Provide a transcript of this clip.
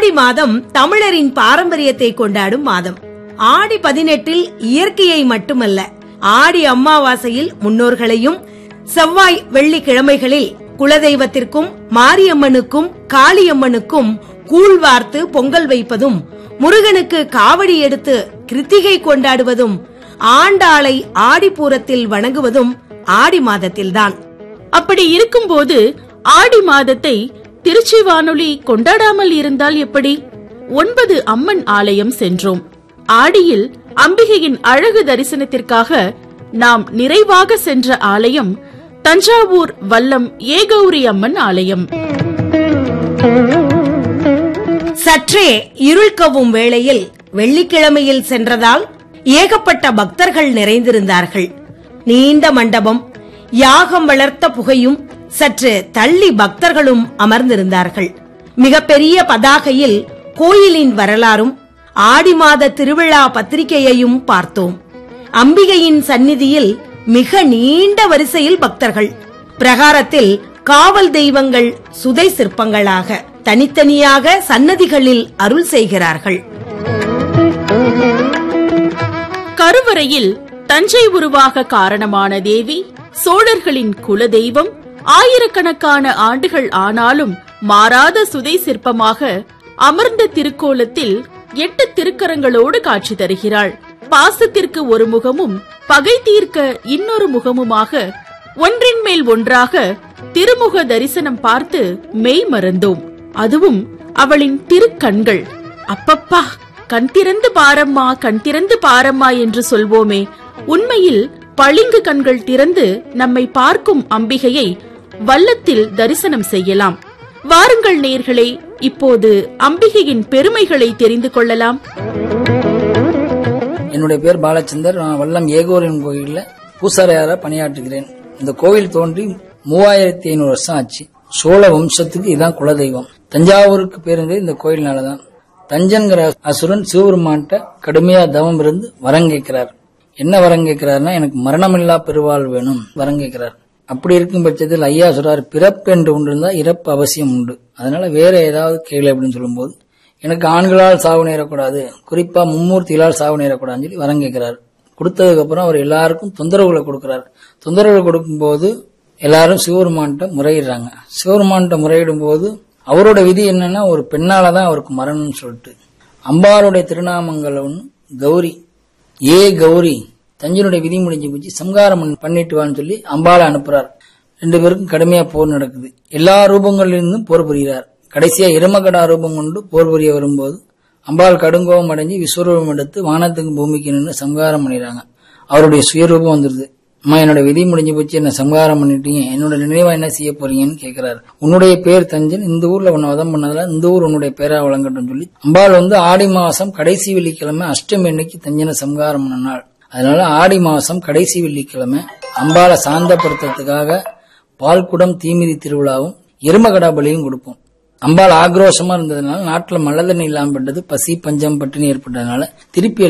ஆடி மாதம் தமிழரின் பாரம்பரியத்தை கொண்டாடும் மாதம் ஆடி பதினெட்டில் இயற்கையை மட்டுமல்ல ஆடி அமாவாசையில் முன்னோர்களையும் செவ்வாய் வெள்ளிக்கிழமைகளில் குலதெய்வத்திற்கும் மாரியம்மனுக்கும் காளியம்மனுக்கும் கூழ் வார்த்து பொங்கல் வைப்பதும் முருகனுக்கு காவடி எடுத்து கிருத்திகை கொண்டாடுவதும் ஆண்டாளை ஆடிப்பூரத்தில் வணங்குவதும் ஆடி மாதத்தில்தான் அப்படி இருக்கும்போது ஆடி மாதத்தை திருச்சி வானொலி கொண்டாடாமல் இருந்தால் எப்படி ஒன்பது அம்மன் ஆலயம் சென்றோம் ஆடியில் அம்பிகையின் அழகு தரிசனத்திற்காக நாம் நிறைவாக சென்ற ஆலயம் தஞ்சாவூர் வல்லம் ஏகௌரி அம்மன் ஆலயம் சற்றே இருள்கவும் வேளையில் வெள்ளிக்கிழமையில் சென்றதால் ஏகப்பட்ட பக்தர்கள் நிறைந்திருந்தார்கள் நீண்ட மண்டபம் யாகம் வளர்த்த புகையும் சற்று தள்ளி பக்தர்களும் அமர்ந்திருந்தார்கள் மிகப்பெரிய பதாகையில் கோயிலின் வரலாறும் ஆடி மாத திருவிழா பத்திரிகையையும் பார்த்தோம் அம்பிகையின் சந்நிதியில் மிக நீண்ட வரிசையில் பக்தர்கள் பிரகாரத்தில் காவல் தெய்வங்கள் சுதை சிற்பங்களாக தனித்தனியாக சன்னதிகளில் அருள் செய்கிறார்கள் கருவறையில் தஞ்சை உருவாக காரணமான தேவி சோழர்களின் குலதெய்வம் ஆயிரக்கணக்கான ஆண்டுகள் ஆனாலும் மாறாத சுதை சிற்பமாக அமர்ந்த திருக்கோலத்தில் எட்டு திருக்கரங்களோடு காட்சி தருகிறாள் பாசத்திற்கு ஒரு முகமும் பகை தீர்க்க இன்னொரு முகமுமாக ஒன்றின் மேல் ஒன்றாக திருமுக தரிசனம் பார்த்து மெய் மறந்தோம் அதுவும் அவளின் திருக்கண்கள் அப்பப்பா கண் திறந்து பாரம்மா கண் திறந்து பாரம்மா என்று சொல்வோமே உண்மையில் பளிங்கு கண்கள் திறந்து நம்மை பார்க்கும் அம்பிகையை வல்லத்தில் தரிசனம் செய்யலாம் வாருங்கள் நேர்களே இப்போது அம்பிகையின் பெருமைகளை தெரிந்து கொள்ளலாம் என்னுடைய பேர் பாலச்சந்தர் நான் வல்லம் ஏகோரின் கோயில்ல பூசாரியாரா பணியாற்றுகிறேன் இந்த கோவில் தோன்றி மூவாயிரத்தி ஐநூறு வருஷம் ஆச்சு சோழ வம்சத்துக்கு இதான் குலதெய்வம் தஞ்சாவூருக்கு பேருந்தே இந்த கோயில்னாலதான் தஞ்சன்கிற அசுரன் சிவபெருமான்கிட்ட கடுமையா தவம் இருந்து வரம் கேட்கிறார் என்ன வரம் கேட்கிறாருன்னா எனக்கு மரணமில்லா பெருவாள் வேணும் வரம் கேட்கிறார் அப்படி இருக்கும் பட்சத்தில் ஐயா சொல்றாரு பிறப்பு என்று ஒன்று இருந்தா இறப்பு அவசியம் உண்டு அதனால வேற ஏதாவது கேளு அப்படின்னு சொல்லும்போது எனக்கு ஆண்களால் சாவு நேரக்கூடாது குறிப்பா மும்மூர்த்திகளால் சாவு நேரக்கூடாதுன்னு சொல்லி வரம் கேட்கிறார் கொடுத்ததுக்கு அப்புறம் அவர் எல்லாருக்கும் தொந்தரவுகளை கொடுக்கிறார் தொந்தரவுகளை கொடுக்கும்போது எல்லாரும் சிவபெருமான்கிட்ட முறையிடுறாங்க சிவபெருமான்கிட்ட முறையிடும் போது அவரோட விதி என்னன்னா ஒரு பெண்ணால தான் அவருக்கு மரணம்னு சொல்லிட்டு அம்பாளுடைய திருநாமங்கள் ஒன்று கௌரி ஏ கௌரி தஞ்சனுடைய விதி முடிஞ்சு போச்சு சம்காரம் பண்ணி- பண்ணிட்டு வான்னு சொல்லி அம்பாளை அனுப்புறார் ரெண்டு பேருக்கும் கடுமையா போர் நடக்குது எல்லா ரூபங்களிலிருந்தும் போர் புரிகிறார் கடைசியா எருமகடா ரூபம் கொண்டு போர் புரிய வரும்போது அம்பாள் கடுங்கோபம் அடைஞ்சு விஸ்வரூபம் எடுத்து வானத்துக்கு பூமிக்கு நின்று சம்காரம் பண்ணிடுறாங்க அவருடைய சுயரூபம் வந்துருது அம்மா என்னோட விதி முடிஞ்சு போச்சு என்ன சம்காரம் பண்ணிட்டீங்க என்னோட நினைவா என்ன செய்ய போறீங்கன்னு கேக்குறாரு உன்னுடைய பேர் தஞ்சன் இந்த ஊர்ல உன்னை வதம் பண்ணதுல இந்த ஊர் உன்னுடைய பேரா வழங்கட்டும் சொல்லி அம்பாள் வந்து ஆடி மாசம் கடைசி வெள்ளிக்கிழமை அஷ்டமி அன்னைக்கு தஞ்சனை சம்காரம் பண்ண நாள் அதனால ஆடி மாசம் கடைசி வெள்ளிக்கிழமை அம்பாளை சாந்தப்படுத்துறதுக்காக பால்குடம் தீமிதி திருவிழாவும் எருமகடா பலியும் கொடுப்போம் அம்பாள் ஆக்ரோஷமா இருந்ததுனால நாட்டுல மழை தண்ணி இல்லாம பட்டது பசி பஞ்சம் பட்டினி ஏற்பட்டதுனால திருப்பி